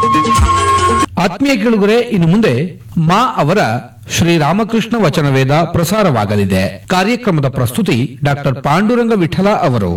ಆತ್ಮೀಯ ಕೇಳುಗರೆ ಇನ್ನು ಮುಂದೆ ಮಾ ಅವರ ಶ್ರೀರಾಮಕೃಷ್ಣ ವಚನವೇದ ಪ್ರಸಾರವಾಗಲಿದೆ ಕಾರ್ಯಕ್ರಮದ ಪ್ರಸ್ತುತಿ ಡಾಕ್ಟರ್ ಪಾಂಡುರಂಗ ವಿಠಲ ಅವರು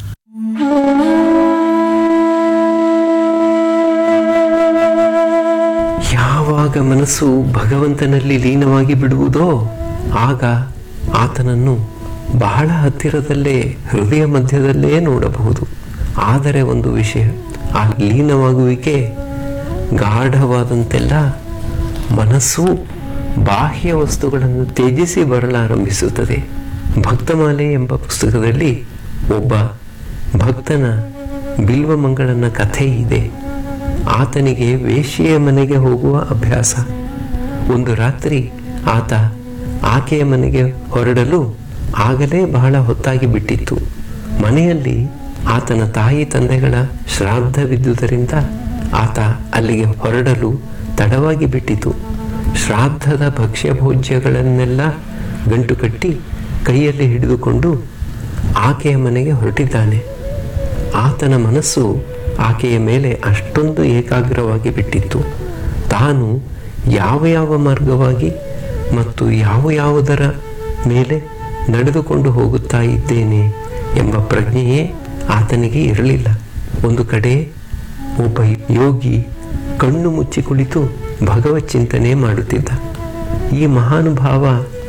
ಯಾವಾಗ ಮನಸ್ಸು ಭಗವಂತನಲ್ಲಿ ಲೀನವಾಗಿ ಬಿಡುವುದೋ ಆಗ ಆತನನ್ನು ಬಹಳ ಹತ್ತಿರದಲ್ಲೇ ಹೃದಯ ಮಧ್ಯದಲ್ಲೇ ನೋಡಬಹುದು ಆದರೆ ಒಂದು ವಿಷಯ ಆ ಲೀನವಾಗುವಿಕೆ ಗಾಢವಾದಂತೆಲ್ಲ ಮನಸ್ಸು ಬಾಹ್ಯ ವಸ್ತುಗಳನ್ನು ತ್ಯಜಿಸಿ ಬರಲಾರಂಭಿಸುತ್ತದೆ ಭಕ್ತಮಾಲೆ ಎಂಬ ಪುಸ್ತಕದಲ್ಲಿ ಒಬ್ಬ ಭಕ್ತನ ಬಿಲ್ವಮಂಗಳನ ಕಥೆ ಇದೆ ಆತನಿಗೆ ವೇಶ್ಯೆಯ ಮನೆಗೆ ಹೋಗುವ ಅಭ್ಯಾಸ ಒಂದು ರಾತ್ರಿ ಆತ ಆಕೆಯ ಮನೆಗೆ ಹೊರಡಲು ಆಗಲೇ ಬಹಳ ಹೊತ್ತಾಗಿ ಬಿಟ್ಟಿತ್ತು ಮನೆಯಲ್ಲಿ ಆತನ ತಾಯಿ ತಂದೆಗಳ ಶ್ರಾದ್ದವಿದ್ದುದರಿಂದ ಆತ ಅಲ್ಲಿಗೆ ಹೊರಡಲು ತಡವಾಗಿ ಬಿಟ್ಟಿತು ಶ್ರಾದ್ದದ ಭಕ್ಷ್ಯ ಭೋಜ್ಯಗಳನ್ನೆಲ್ಲ ಗಂಟು ಕಟ್ಟಿ ಕೈಯಲ್ಲಿ ಹಿಡಿದುಕೊಂಡು ಆಕೆಯ ಮನೆಗೆ ಹೊರಟಿದ್ದಾನೆ ಆತನ ಮನಸ್ಸು ಆಕೆಯ ಮೇಲೆ ಅಷ್ಟೊಂದು ಏಕಾಗ್ರವಾಗಿ ಬಿಟ್ಟಿತ್ತು ತಾನು ಯಾವ ಯಾವ ಮಾರ್ಗವಾಗಿ ಮತ್ತು ಯಾವ ಯಾವುದರ ಮೇಲೆ ನಡೆದುಕೊಂಡು ಹೋಗುತ್ತಾ ಇದ್ದೇನೆ ಎಂಬ ಪ್ರಜ್ಞೆಯೇ ಆತನಿಗೆ ಇರಲಿಲ್ಲ ಒಂದು ಕಡೆ ಒಬ್ಬ ಯೋಗಿ ಕಣ್ಣು ಮುಚ್ಚಿ ಕುಳಿತು ಭಗವತ್ ಚಿಂತನೆ ಮಾಡುತ್ತಿದ್ದ ಈ ಮಹಾನುಭಾವ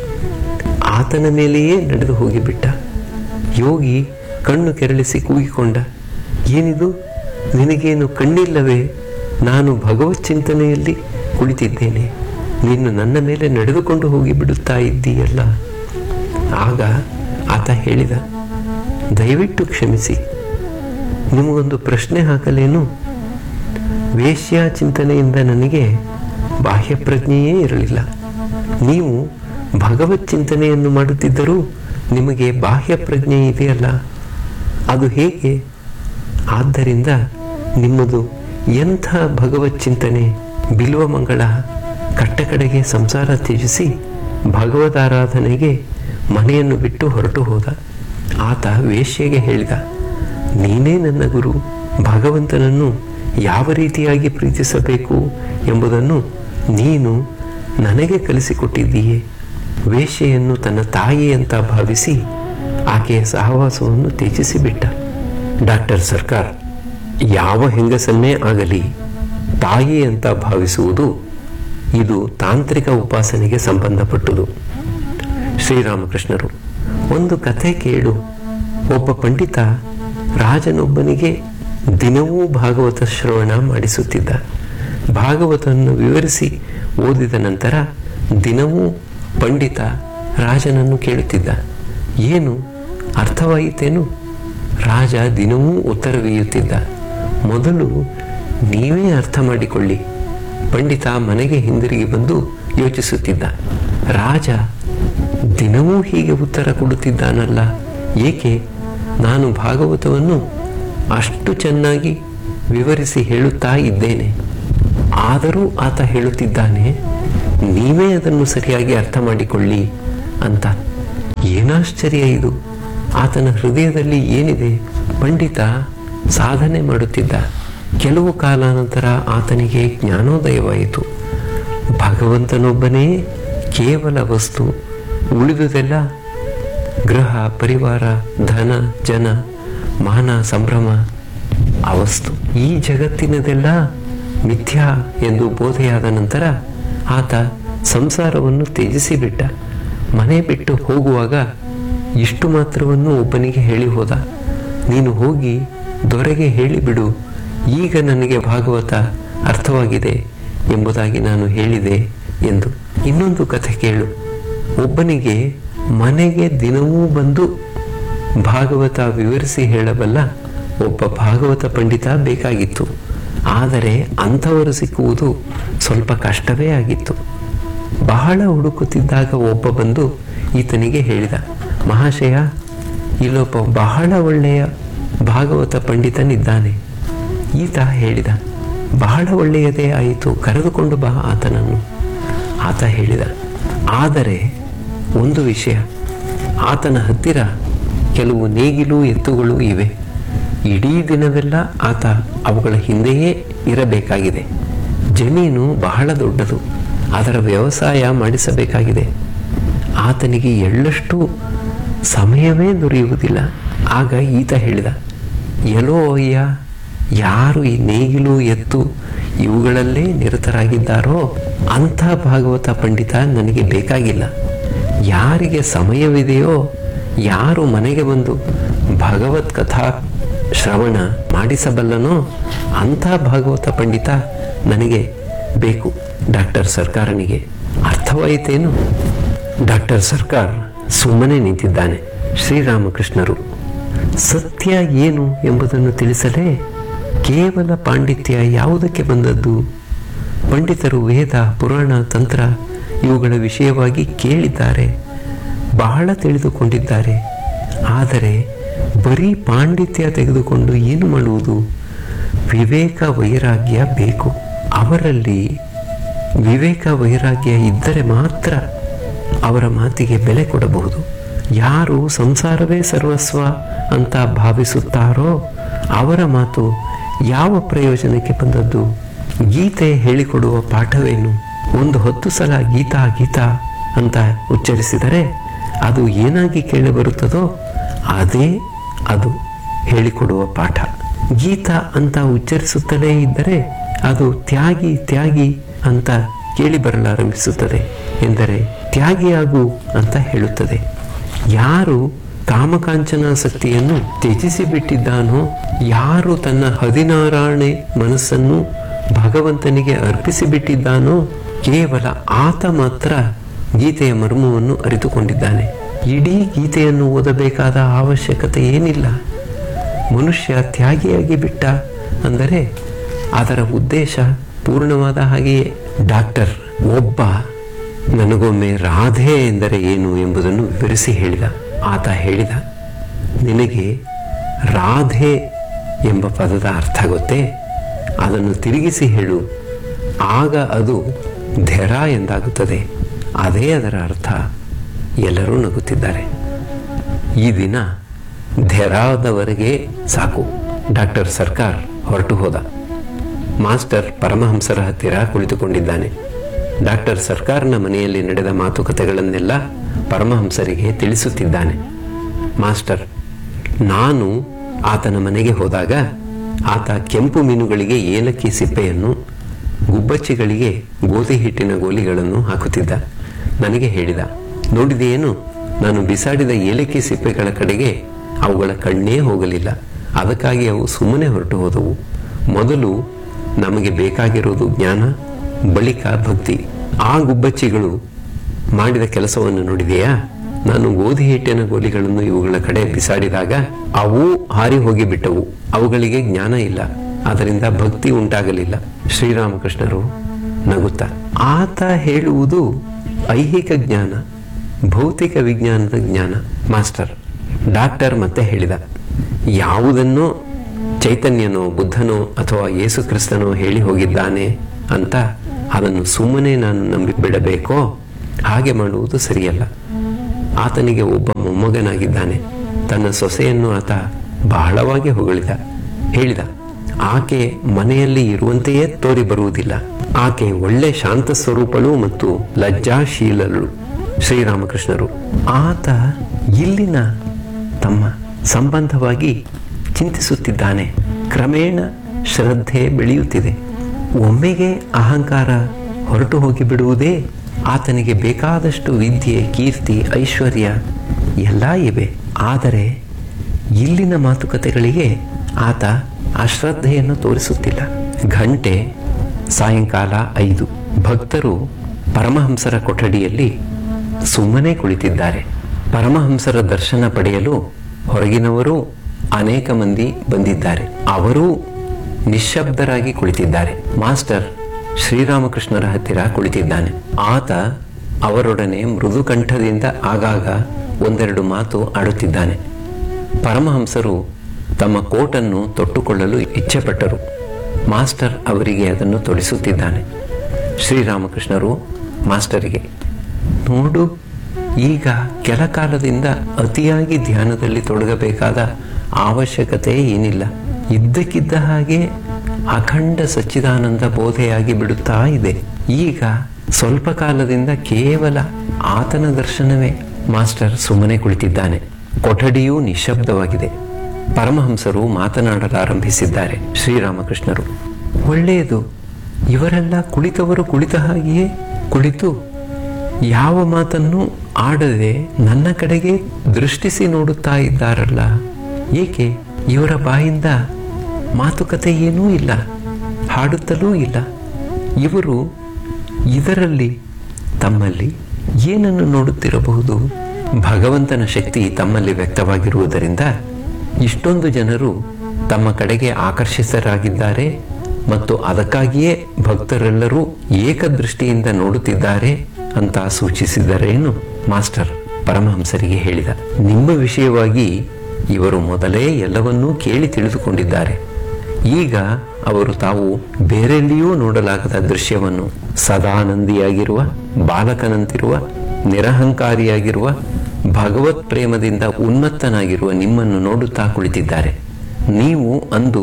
ಆತನ ಮೇಲೆಯೇ ನಡೆದು ಹೋಗಿಬಿಟ್ಟ ಯೋಗಿ ಕಣ್ಣು ಕೆರಳಿಸಿ ಕೂಗಿಕೊಂಡ ಏನಿದು ನಿನಗೇನು ಕಣ್ಣಿಲ್ಲವೇ ನಾನು ಭಗವತ್ ಚಿಂತನೆಯಲ್ಲಿ ಕುಳಿತಿದ್ದೇನೆ ನೀನು ನನ್ನ ಮೇಲೆ ನಡೆದುಕೊಂಡು ಹೋಗಿ ಬಿಡುತ್ತಾ ಇದ್ದೀಯಲ್ಲ ಆಗ ಆತ ಹೇಳಿದ ದಯವಿಟ್ಟು ಕ್ಷಮಿಸಿ ನಿಮಗೊಂದು ಪ್ರಶ್ನೆ ಹಾಕಲೇನು ವೇಶ್ಯ ಚಿಂತನೆಯಿಂದ ನನಗೆ ಬಾಹ್ಯ ಪ್ರಜ್ಞೆಯೇ ಇರಲಿಲ್ಲ ನೀವು ಭಗವತ್ ಚಿಂತನೆಯನ್ನು ಮಾಡುತ್ತಿದ್ದರೂ ನಿಮಗೆ ಬಾಹ್ಯ ಪ್ರಜ್ಞೆ ಇದೆಯಲ್ಲ ಅದು ಹೇಗೆ ಆದ್ದರಿಂದ ನಿಮ್ಮದು ಎಂಥ ಭಗವತ್ ಚಿಂತನೆ ಬಿಲ್ವಮಂಗಳ ಕಟ್ಟಕಡೆಗೆ ಸಂಸಾರ ತ್ಯಜಿಸಿ ಭಗವದಾರಾಧನೆಗೆ ಮನೆಯನ್ನು ಬಿಟ್ಟು ಹೊರಟು ಹೋದ ಆತ ವೇಶ್ಯೆಗೆ ಹೇಳಿದ ನೀನೇ ನನ್ನ ಗುರು ಭಗವಂತನನ್ನು ಯಾವ ರೀತಿಯಾಗಿ ಪ್ರೀತಿಸಬೇಕು ಎಂಬುದನ್ನು ನೀನು ನನಗೆ ಕಲಿಸಿಕೊಟ್ಟಿದ್ದೀಯೆ ವೇಶ್ಯೆಯನ್ನು ತನ್ನ ತಾಯಿ ಅಂತ ಭಾವಿಸಿ ಆಕೆಯ ಸಹವಾಸವನ್ನು ತ್ಯಜಿಸಿಬಿಟ್ಟ ಡಾಕ್ಟರ್ ಸರ್ಕಾರ್ ಯಾವ ಹೆಂಗಸನ್ನೇ ಆಗಲಿ ತಾಯಿ ಅಂತ ಭಾವಿಸುವುದು ಇದು ತಾಂತ್ರಿಕ ಉಪಾಸನೆಗೆ ಸಂಬಂಧಪಟ್ಟುದು ಶ್ರೀರಾಮಕೃಷ್ಣರು ಒಂದು ಕಥೆ ಕೇಳು ಒಬ್ಬ ಪಂಡಿತ ರಾಜನೊಬ್ಬನಿಗೆ ದಿನವೂ ಭಾಗವತ ಶ್ರವಣ ಮಾಡಿಸುತ್ತಿದ್ದ ಭಾಗವತವನ್ನು ವಿವರಿಸಿ ಓದಿದ ನಂತರ ದಿನವೂ ಪಂಡಿತ ರಾಜನನ್ನು ಕೇಳುತ್ತಿದ್ದ ಏನು ಅರ್ಥವಾಯಿತೇನು ರಾಜ ದಿನವೂ ಉತ್ತರವೀಯುತ್ತಿದ್ದ ಮೊದಲು ನೀವೇ ಅರ್ಥ ಮಾಡಿಕೊಳ್ಳಿ ಪಂಡಿತ ಮನೆಗೆ ಹಿಂದಿರುಗಿ ಬಂದು ಯೋಚಿಸುತ್ತಿದ್ದ ರಾಜ ದಿನವೂ ಹೀಗೆ ಉತ್ತರ ಕೊಡುತ್ತಿದ್ದಾನಲ್ಲ ಏಕೆ ನಾನು ಭಾಗವತವನ್ನು ಅಷ್ಟು ಚೆನ್ನಾಗಿ ವಿವರಿಸಿ ಹೇಳುತ್ತಾ ಇದ್ದೇನೆ ಆದರೂ ಆತ ಹೇಳುತ್ತಿದ್ದಾನೆ ನೀವೇ ಅದನ್ನು ಸರಿಯಾಗಿ ಅರ್ಥ ಮಾಡಿಕೊಳ್ಳಿ ಅಂತ ಏನಾಶ್ಚರ್ಯ ಇದು ಆತನ ಹೃದಯದಲ್ಲಿ ಏನಿದೆ ಪಂಡಿತ ಸಾಧನೆ ಮಾಡುತ್ತಿದ್ದ ಕೆಲವು ಕಾಲಾನಂತರ ಆತನಿಗೆ ಜ್ಞಾನೋದಯವಾಯಿತು ಭಗವಂತನೊಬ್ಬನೇ ಕೇವಲ ವಸ್ತು ಉಳಿದುದೆಲ್ಲ ಗೃಹ ಪರಿವಾರ ಧನ ಜನ ಮಾನ ಸಂಭ್ರಮ ಅವಸ್ತು ಈ ಜಗತ್ತಿನದೆಲ್ಲ ಮಿಥ್ಯಾ ಎಂದು ಬೋಧೆಯಾದ ನಂತರ ಆತ ಸಂಸಾರವನ್ನು ತ್ಯಜಿಸಿಬಿಟ್ಟ ಮನೆ ಬಿಟ್ಟು ಹೋಗುವಾಗ ಇಷ್ಟು ಮಾತ್ರವನ್ನು ಒಬ್ಬನಿಗೆ ಹೇಳಿ ಹೋದ ನೀನು ಹೋಗಿ ದೊರೆಗೆ ಹೇಳಿಬಿಡು ಈಗ ನನಗೆ ಭಾಗವತ ಅರ್ಥವಾಗಿದೆ ಎಂಬುದಾಗಿ ನಾನು ಹೇಳಿದೆ ಎಂದು ಇನ್ನೊಂದು ಕಥೆ ಕೇಳು ಒಬ್ಬನಿಗೆ ಮನೆಗೆ ದಿನವೂ ಬಂದು ಭಾಗವತ ವಿವರಿಸಿ ಹೇಳಬಲ್ಲ ಒಬ್ಬ ಭಾಗವತ ಪಂಡಿತ ಬೇಕಾಗಿತ್ತು ಆದರೆ ಅಂಥವರು ಸಿಕ್ಕುವುದು ಸ್ವಲ್ಪ ಕಷ್ಟವೇ ಆಗಿತ್ತು ಬಹಳ ಹುಡುಕುತ್ತಿದ್ದಾಗ ಒಬ್ಬ ಬಂದು ಈತನಿಗೆ ಹೇಳಿದ ಮಹಾಶಯ ಇಲ್ಲೊಬ್ಬ ಬಹಳ ಒಳ್ಳೆಯ ಭಾಗವತ ಪಂಡಿತನಿದ್ದಾನೆ ಈತ ಹೇಳಿದ ಬಹಳ ಒಳ್ಳೆಯದೇ ಆಯಿತು ಕರೆದುಕೊಂಡು ಬಾ ಆತನನ್ನು ಆತ ಹೇಳಿದ ಆದರೆ ಒಂದು ವಿಷಯ ಆತನ ಹತ್ತಿರ ಕೆಲವು ನೇಗಿಲು ಎತ್ತುಗಳು ಇವೆ ಇಡೀ ದಿನವೆಲ್ಲ ಆತ ಅವುಗಳ ಹಿಂದೆಯೇ ಇರಬೇಕಾಗಿದೆ ಜಮೀನು ಬಹಳ ದೊಡ್ಡದು ಅದರ ವ್ಯವಸಾಯ ಮಾಡಿಸಬೇಕಾಗಿದೆ ಆತನಿಗೆ ಎಳ್ಳಷ್ಟು ಸಮಯವೇ ದೊರೆಯುವುದಿಲ್ಲ ಆಗ ಈತ ಹೇಳಿದ ಎಲ್ಲೋ ಅಯ್ಯ ಯಾರು ಈ ನೇಗಿಲು ಎತ್ತು ಇವುಗಳಲ್ಲೇ ನಿರತರಾಗಿದ್ದಾರೋ ಅಂಥ ಭಾಗವತ ಪಂಡಿತ ನನಗೆ ಬೇಕಾಗಿಲ್ಲ ಯಾರಿಗೆ ಸಮಯವಿದೆಯೋ ಯಾರು ಮನೆಗೆ ಬಂದು ಭಗವತ್ ಕಥಾ ಶ್ರವಣ ಮಾಡಿಸಬಲ್ಲನೋ ಅಂಥ ಭಾಗವತ ಪಂಡಿತ ನನಗೆ ಬೇಕು ಡಾಕ್ಟರ್ ಸರ್ಕಾರನಿಗೆ ಅರ್ಥವಾಯಿತೇನು ಡಾಕ್ಟರ್ ಸರ್ಕಾರ್ ಸುಮ್ಮನೆ ನಿಂತಿದ್ದಾನೆ ಶ್ರೀರಾಮಕೃಷ್ಣರು ಸತ್ಯ ಏನು ಎಂಬುದನ್ನು ತಿಳಿಸಲೇ ಕೇವಲ ಪಾಂಡಿತ್ಯ ಯಾವುದಕ್ಕೆ ಬಂದದ್ದು ಪಂಡಿತರು ವೇದ ಪುರಾಣ ತಂತ್ರ ಇವುಗಳ ವಿಷಯವಾಗಿ ಕೇಳಿದ್ದಾರೆ ಬಹಳ ತಿಳಿದುಕೊಂಡಿದ್ದಾರೆ ಆದರೆ ಬರೀ ಪಾಂಡಿತ್ಯ ತೆಗೆದುಕೊಂಡು ಏನು ಮಾಡುವುದು ವಿವೇಕ ವೈರಾಗ್ಯ ಬೇಕು ಅವರಲ್ಲಿ ವಿವೇಕ ವೈರಾಗ್ಯ ಇದ್ದರೆ ಮಾತ್ರ ಅವರ ಮಾತಿಗೆ ಬೆಲೆ ಕೊಡಬಹುದು ಯಾರು ಸಂಸಾರವೇ ಸರ್ವಸ್ವ ಅಂತ ಭಾವಿಸುತ್ತಾರೋ ಅವರ ಮಾತು ಯಾವ ಪ್ರಯೋಜನಕ್ಕೆ ಬಂದದ್ದು ಗೀತೆ ಹೇಳಿಕೊಡುವ ಪಾಠವೇನು ಒಂದು ಹೊತ್ತು ಸಲ ಗೀತಾ ಗೀತಾ ಅಂತ ಉಚ್ಚರಿಸಿದರೆ ಅದು ಏನಾಗಿ ಕೇಳಿಬರುತ್ತದೋ ಅದೇ ಅದು ಹೇಳಿಕೊಡುವ ಪಾಠ ಗೀತ ಅಂತ ಉಚ್ಚರಿಸುತ್ತಲೇ ಇದ್ದರೆ ಅದು ತ್ಯಾಗಿ ತ್ಯಾಗಿ ಅಂತ ಕೇಳಿ ಬರಲಾರಂಭಿಸುತ್ತದೆ ಎಂದರೆ ತ್ಯಾಗಿಯಾಗು ಅಂತ ಹೇಳುತ್ತದೆ ಯಾರು ಕಾಮಕಾಂಚನಾಸಕ್ತಿಯನ್ನು ತ್ಯಜಿಸಿ ಬಿಟ್ಟಿದ್ದಾನೋ ಯಾರು ತನ್ನ ಹದಿನಾರಾಣೆ ಮನಸ್ಸನ್ನು ಭಗವಂತನಿಗೆ ಅರ್ಪಿಸಿ ಬಿಟ್ಟಿದ್ದಾನೋ ಕೇವಲ ಆತ ಮಾತ್ರ ಗೀತೆಯ ಮರ್ಮವನ್ನು ಅರಿತುಕೊಂಡಿದ್ದಾನೆ ಇಡೀ ಗೀತೆಯನ್ನು ಓದಬೇಕಾದ ಅವಶ್ಯಕತೆ ಏನಿಲ್ಲ ಮನುಷ್ಯ ತ್ಯಾಗಿಯಾಗಿ ಬಿಟ್ಟ ಅಂದರೆ ಅದರ ಉದ್ದೇಶ ಪೂರ್ಣವಾದ ಹಾಗೆಯೇ ಡಾಕ್ಟರ್ ಒಬ್ಬ ನನಗೊಮ್ಮೆ ರಾಧೆ ಎಂದರೆ ಏನು ಎಂಬುದನ್ನು ವಿವರಿಸಿ ಹೇಳಿದ ಆತ ಹೇಳಿದ ನಿನಗೆ ರಾಧೆ ಎಂಬ ಪದದ ಅರ್ಥ ಗೊತ್ತೇ ಅದನ್ನು ತಿರುಗಿಸಿ ಹೇಳು ಆಗ ಅದು ಧೆರ ಎಂದಾಗುತ್ತದೆ ಅದೇ ಅದರ ಅರ್ಥ ಎಲ್ಲರೂ ನಗುತ್ತಿದ್ದಾರೆ ಈ ದಿನ ಧೆರಾದವರೆಗೆ ಸಾಕು ಡಾಕ್ಟರ್ ಸರ್ಕಾರ್ ಹೊರಟು ಹೋದ ಮಾಸ್ಟರ್ ಪರಮಹಂಸರ ಹತ್ತಿರ ಕುಳಿತುಕೊಂಡಿದ್ದಾನೆ ಡಾಕ್ಟರ್ ಸರ್ಕಾರ್ನ ಮನೆಯಲ್ಲಿ ನಡೆದ ಮಾತುಕತೆಗಳನ್ನೆಲ್ಲ ಪರಮಹಂಸರಿಗೆ ತಿಳಿಸುತ್ತಿದ್ದಾನೆ ಮಾಸ್ಟರ್ ನಾನು ಆತನ ಮನೆಗೆ ಹೋದಾಗ ಆತ ಕೆಂಪು ಮೀನುಗಳಿಗೆ ಏಲಕ್ಕಿ ಸಿಪ್ಪೆಯನ್ನು ಗುಬ್ಬಚ್ಚಿಗಳಿಗೆ ಗೋಧಿ ಹಿಟ್ಟಿನ ಗೋಲಿಗಳನ್ನು ಹಾಕುತ್ತಿದ್ದ ನನಗೆ ಹೇಳಿದ ನೋಡಿದೆಯೇನು ನಾನು ಬಿಸಾಡಿದ ಏಲಕ್ಕಿ ಸಿಪ್ಪೆಗಳ ಕಡೆಗೆ ಅವುಗಳ ಕಣ್ಣೇ ಹೋಗಲಿಲ್ಲ ಅದಕ್ಕಾಗಿ ಅವು ಸುಮ್ಮನೆ ಹೊರಟು ಹೋದವು ಮೊದಲು ನಮಗೆ ಬೇಕಾಗಿರೋದು ಜ್ಞಾನ ಬಳಿಕ ಭಕ್ತಿ ಆ ಗುಬ್ಬಚ್ಚಿಗಳು ಮಾಡಿದ ಕೆಲಸವನ್ನು ನೋಡಿದೆಯಾ ನಾನು ಗೋಧಿ ಹಿಟ್ಟಿನ ಗೋಲಿಗಳನ್ನು ಇವುಗಳ ಕಡೆ ಬಿಸಾಡಿದಾಗ ಅವು ಹಾರಿ ಹೋಗಿ ಬಿಟ್ಟವು ಅವುಗಳಿಗೆ ಜ್ಞಾನ ಇಲ್ಲ ಅದರಿಂದ ಭಕ್ತಿ ಉಂಟಾಗಲಿಲ್ಲ ಶ್ರೀರಾಮಕೃಷ್ಣರು ನಗುತ್ತ ಆತ ಹೇಳುವುದು ಐಹಿಕ ಜ್ಞಾನ ಭೌತಿಕ ವಿಜ್ಞಾನದ ಜ್ಞಾನ ಮಾಸ್ಟರ್ ಡಾಕ್ಟರ್ ಮತ್ತೆ ಹೇಳಿದ ಯಾವುದನ್ನೋ ಚೈತನ್ಯನೋ ಬುದ್ಧನೋ ಅಥವಾ ಯೇಸು ಕ್ರಿಸ್ತನೋ ಹೇಳಿ ಹೋಗಿದ್ದಾನೆ ಅಂತ ಅದನ್ನು ಸುಮ್ಮನೆ ನಾನು ನಂಬಿ ಬಿಡಬೇಕೋ ಹಾಗೆ ಮಾಡುವುದು ಸರಿಯಲ್ಲ ಆತನಿಗೆ ಒಬ್ಬ ಮೊಮ್ಮಗನಾಗಿದ್ದಾನೆ ತನ್ನ ಸೊಸೆಯನ್ನು ಆತ ಬಹಳವಾಗಿ ಹೊಗಳಿದ ಹೇಳಿದ ಆಕೆ ಮನೆಯಲ್ಲಿ ಇರುವಂತೆಯೇ ತೋರಿ ಬರುವುದಿಲ್ಲ ಆಕೆ ಒಳ್ಳೆ ಶಾಂತ ಸ್ವರೂಪಳು ಮತ್ತು ಲಜ್ಜಾಶೀಲಳು ಶ್ರೀರಾಮಕೃಷ್ಣರು ಆತ ಇಲ್ಲಿನ ತಮ್ಮ ಸಂಬಂಧವಾಗಿ ಚಿಂತಿಸುತ್ತಿದ್ದಾನೆ ಕ್ರಮೇಣ ಶ್ರದ್ಧೆ ಬೆಳೆಯುತ್ತಿದೆ ಒಮ್ಮೆಗೆ ಅಹಂಕಾರ ಹೊರಟು ಹೋಗಿ ಬಿಡುವುದೇ ಆತನಿಗೆ ಬೇಕಾದಷ್ಟು ವಿದ್ಯೆ ಕೀರ್ತಿ ಐಶ್ವರ್ಯ ಎಲ್ಲ ಇವೆ ಆದರೆ ಇಲ್ಲಿನ ಮಾತುಕತೆಗಳಿಗೆ ಆತ ಅಶ್ರದ್ಧೆಯನ್ನು ತೋರಿಸುತ್ತಿಲ್ಲ ಗಂಟೆ ಸಾಯಂಕಾಲ ಐದು ಭಕ್ತರು ಪರಮಹಂಸರ ಕೊಠಡಿಯಲ್ಲಿ ಸುಮ್ಮನೆ ಕುಳಿತಿದ್ದಾರೆ ಪರಮಹಂಸರ ದರ್ಶನ ಪಡೆಯಲು ಹೊರಗಿನವರು ಅನೇಕ ಮಂದಿ ಬಂದಿದ್ದಾರೆ ಅವರೂ ನಿಶ್ಶಬ್ದರಾಗಿ ಕುಳಿತಿದ್ದಾರೆ ಮಾಸ್ಟರ್ ಶ್ರೀರಾಮಕೃಷ್ಣರ ಹತ್ತಿರ ಕುಳಿತಿದ್ದಾನೆ ಆತ ಅವರೊಡನೆ ಮೃದು ಕಂಠದಿಂದ ಆಗಾಗ ಒಂದೆರಡು ಮಾತು ಆಡುತ್ತಿದ್ದಾನೆ ಪರಮಹಂಸರು ತಮ್ಮ ಕೋಟನ್ನು ತೊಟ್ಟುಕೊಳ್ಳಲು ಇಚ್ಛೆಪಟ್ಟರು ಮಾಸ್ಟರ್ ಅವರಿಗೆ ಅದನ್ನು ತೊಡಿಸುತ್ತಿದ್ದಾನೆ ಶ್ರೀರಾಮಕೃಷ್ಣರು ಮಾಸ್ಟರಿಗೆ ನೋಡು ಈಗ ಕೆಲ ಕಾಲದಿಂದ ಅತಿಯಾಗಿ ಧ್ಯಾನದಲ್ಲಿ ತೊಡಗಬೇಕಾದ ಅವಶ್ಯಕತೆ ಏನಿಲ್ಲ ಇದ್ದಕ್ಕಿದ್ದ ಹಾಗೆ ಅಖಂಡ ಸಚ್ಚಿದಾನಂದ ಬೋಧೆಯಾಗಿ ಬಿಡುತ್ತಾ ಇದೆ ಈಗ ಸ್ವಲ್ಪ ಕಾಲದಿಂದ ಕೇವಲ ಆತನ ದರ್ಶನವೇ ಮಾಸ್ಟರ್ ಸುಮ್ಮನೆ ಕುಳಿತಿದ್ದಾನೆ ಕೊಠಡಿಯೂ ನಿಶ್ಶಬ್ದವಾಗಿದೆ ಪರಮಹಂಸರು ಮಾತನಾಡಲಾರಂಭಿಸಿದ್ದಾರೆ ಶ್ರೀರಾಮಕೃಷ್ಣರು ಒಳ್ಳೆಯದು ಇವರೆಲ್ಲ ಕುಳಿತವರು ಕುಳಿತ ಹಾಗೆಯೇ ಕುಳಿತು ಯಾವ ಮಾತನ್ನು ಆಡದೆ ನನ್ನ ಕಡೆಗೆ ದೃಷ್ಟಿಸಿ ನೋಡುತ್ತಾ ಇದ್ದಾರಲ್ಲ ಏಕೆ ಇವರ ಬಾಯಿಂದ ಮಾತುಕತೆ ಏನೂ ಇಲ್ಲ ಹಾಡುತ್ತಲೂ ಇಲ್ಲ ಇವರು ಇದರಲ್ಲಿ ತಮ್ಮಲ್ಲಿ ಏನನ್ನು ನೋಡುತ್ತಿರಬಹುದು ಭಗವಂತನ ಶಕ್ತಿ ತಮ್ಮಲ್ಲಿ ವ್ಯಕ್ತವಾಗಿರುವುದರಿಂದ ಇಷ್ಟೊಂದು ಜನರು ತಮ್ಮ ಕಡೆಗೆ ಆಕರ್ಷಿತರಾಗಿದ್ದಾರೆ ಮತ್ತು ಅದಕ್ಕಾಗಿಯೇ ಭಕ್ತರೆಲ್ಲರೂ ಏಕದೃಷ್ಟಿಯಿಂದ ನೋಡುತ್ತಿದ್ದಾರೆ ಅಂತ ಸೂಚಿಸಿದರೇನು ಮಾಸ್ಟರ್ ಪರಮಹಂಸರಿಗೆ ಹೇಳಿದ ನಿಮ್ಮ ವಿಷಯವಾಗಿ ಇವರು ಮೊದಲೇ ಎಲ್ಲವನ್ನೂ ಕೇಳಿ ತಿಳಿದುಕೊಂಡಿದ್ದಾರೆ ಈಗ ಅವರು ತಾವು ಬೇರೆಲ್ಲಿಯೂ ನೋಡಲಾಗದ ದೃಶ್ಯವನ್ನು ಸದಾನಂದಿಯಾಗಿರುವ ಬಾಲಕನಂತಿರುವ ನಿರಹಂಕಾರಿಯಾಗಿರುವ ಭಗವತ್ ಪ್ರೇಮದಿಂದ ಉನ್ಮತ್ತನಾಗಿರುವ ನಿಮ್ಮನ್ನು ನೋಡುತ್ತಾ ಕುಳಿತಿದ್ದಾರೆ ನೀವು ಅಂದು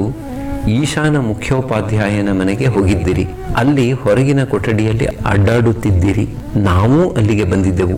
ಈಶಾನ ಮುಖ್ಯೋಪಾಧ್ಯಾಯನ ಮನೆಗೆ ಹೋಗಿದ್ದಿರಿ ಅಲ್ಲಿ ಹೊರಗಿನ ಕೊಠಡಿಯಲ್ಲಿ ಅಡ್ಡಾಡುತ್ತಿದ್ದಿರಿ ನಾವೂ ಅಲ್ಲಿಗೆ ಬಂದಿದ್ದೆವು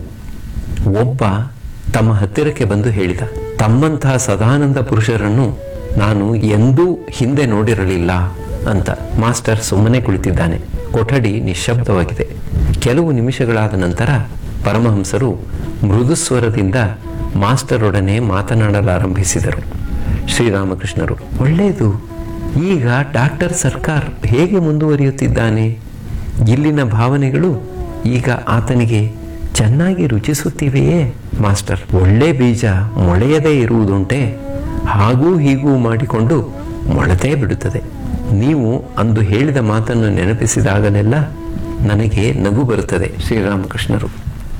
ಒಬ್ಬ ತಮ್ಮ ಹತ್ತಿರಕ್ಕೆ ಬಂದು ಹೇಳಿದ ತಮ್ಮಂತಹ ಸದಾನಂದ ಪುರುಷರನ್ನು ನಾನು ಎಂದೂ ಹಿಂದೆ ನೋಡಿರಲಿಲ್ಲ ಅಂತ ಮಾಸ್ಟರ್ ಸುಮ್ಮನೆ ಕುಳಿತಿದ್ದಾನೆ ಕೊಠಡಿ ನಿಶ್ಶಬ್ದವಾಗಿದೆ ಕೆಲವು ನಿಮಿಷಗಳಾದ ನಂತರ ಪರಮಹಂಸರು ಮೃದುಸ್ವರದಿಂದ ಮಾಸ್ಟರೊಡನೆ ಮಾತನಾಡಲಾರಂಭಿಸಿದರು ಶ್ರೀರಾಮಕೃಷ್ಣರು ಒಳ್ಳೆಯದು ಈಗ ಡಾಕ್ಟರ್ ಸರ್ಕಾರ್ ಹೇಗೆ ಮುಂದುವರಿಯುತ್ತಿದ್ದಾನೆ ಇಲ್ಲಿನ ಭಾವನೆಗಳು ಈಗ ಆತನಿಗೆ ಚೆನ್ನಾಗಿ ರುಚಿಸುತ್ತಿವೆಯೇ ಮಾಸ್ಟರ್ ಒಳ್ಳೆ ಬೀಜ ಮೊಳೆಯದೇ ಇರುವುದುಂಟೆ ಹಾಗೂ ಹೀಗೂ ಮಾಡಿಕೊಂಡು ಮೊಳತೇ ಬಿಡುತ್ತದೆ ನೀವು ಅಂದು ಹೇಳಿದ ಮಾತನ್ನು ನೆನಪಿಸಿದಾಗಲೆಲ್ಲ ನನಗೆ ನಗು ಬರುತ್ತದೆ ಶ್ರೀರಾಮಕೃಷ್ಣರು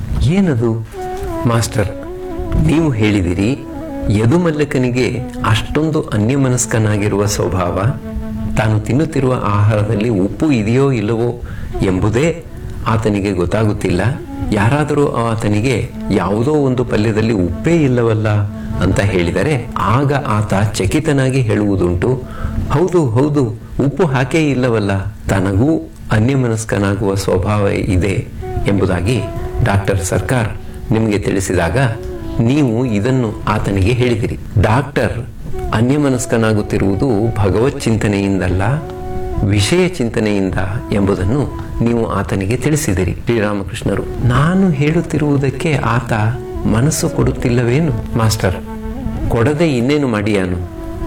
ಏನದು ಮಾಸ್ಟರ್ ನೀವು ಹೇಳಿದಿರಿ ಯದುಮಲ್ಲಕನಿಗೆ ಅಷ್ಟೊಂದು ಅನ್ಯಮನಸ್ಕನಾಗಿರುವ ಸ್ವಭಾವ ತಾನು ತಿನ್ನುತ್ತಿರುವ ಆಹಾರದಲ್ಲಿ ಉಪ್ಪು ಇದೆಯೋ ಇಲ್ಲವೋ ಎಂಬುದೇ ಆತನಿಗೆ ಗೊತ್ತಾಗುತ್ತಿಲ್ಲ ಯಾರಾದರೂ ಆತನಿಗೆ ಯಾವುದೋ ಒಂದು ಪಲ್ಯದಲ್ಲಿ ಉಪ್ಪೇ ಇಲ್ಲವಲ್ಲ ಅಂತ ಹೇಳಿದರೆ ಆಗ ಆತ ಚಕಿತನಾಗಿ ಹೇಳುವುದುಂಟು ಹೌದು ಹೌದು ಉಪ್ಪು ಹಾಕೇ ಇಲ್ಲವಲ್ಲ ತನಗೂ ಅನ್ಯಮನಸ್ಕನಾಗುವ ಸ್ವಭಾವ ಇದೆ ಎಂಬುದಾಗಿ ಡಾಕ್ಟರ್ ಸರ್ಕಾರ್ ನಿಮಗೆ ತಿಳಿಸಿದಾಗ ನೀವು ಇದನ್ನು ಆತನಿಗೆ ಹೇಳಿದಿರಿ ಡಾಕ್ಟರ್ ಅನ್ಯಮನಸ್ಕನಾಗುತ್ತಿರುವುದು ಭಗವತ್ ಚಿಂತನೆಯಿಂದಲ್ಲ ವಿಷಯ ಚಿಂತನೆಯಿಂದ ಎಂಬುದನ್ನು ನೀವು ಆತನಿಗೆ ತಿಳಿಸಿದಿರಿ ಶ್ರೀರಾಮಕೃಷ್ಣರು ನಾನು ಹೇಳುತ್ತಿರುವುದಕ್ಕೆ ಆತ ಮನಸ್ಸು ಕೊಡುತ್ತಿಲ್ಲವೇನು ಮಾಸ್ಟರ್ ಕೊಡದೆ ಇನ್ನೇನು ಮಾಡಿಯಾನು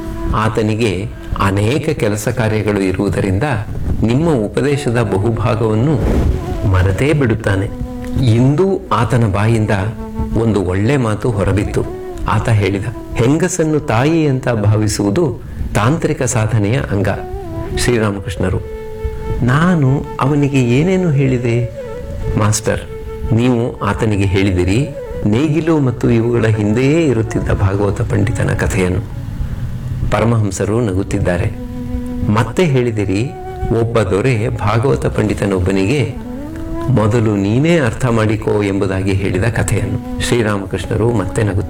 ಆತನಿಗೆ ಅನೇಕ ಕೆಲಸ ಕಾರ್ಯಗಳು ಇರುವುದರಿಂದ ನಿಮ್ಮ ಉಪದೇಶದ ಬಹುಭಾಗವನ್ನು ಮರೆತೇ ಬಿಡುತ್ತಾನೆ ಇಂದು ಆತನ ಬಾಯಿಂದ ಒಂದು ಒಳ್ಳೆ ಮಾತು ಹೊರಬಿತ್ತು ಆತ ಹೇಳಿದ ಹೆಂಗಸನ್ನು ತಾಯಿ ಅಂತ ಭಾವಿಸುವುದು ತಾಂತ್ರಿಕ ಸಾಧನೆಯ ಅಂಗ ಶ್ರೀರಾಮಕೃಷ್ಣರು ನಾನು ಅವನಿಗೆ ಏನೇನು ಹೇಳಿದೆ ಮಾಸ್ಟರ್ ನೀವು ಆತನಿಗೆ ಹೇಳಿದಿರಿ ನೇಗಿಲು ಮತ್ತು ಇವುಗಳ ಹಿಂದೆಯೇ ಇರುತ್ತಿದ್ದ ಭಾಗವತ ಪಂಡಿತನ ಕಥೆಯನ್ನು ಪರಮಹಂಸರು ನಗುತ್ತಿದ್ದಾರೆ ಮತ್ತೆ ಹೇಳಿದಿರಿ ಒಬ್ಬ ದೊರೆ ಭಾಗವತ ಪಂಡಿತನೊಬ್ಬನಿಗೆ ಮೊದಲು ನೀನೇ ಅರ್ಥ ಮಾಡಿಕೋ ಎಂಬುದಾಗಿ ಹೇಳಿದ ಕಥೆಯನ್ನು ಶ್ರೀರಾಮಕೃಷ್ಣರು ಮತ್ತೆ ನಗುತ್ತಿದ್ದಾರೆ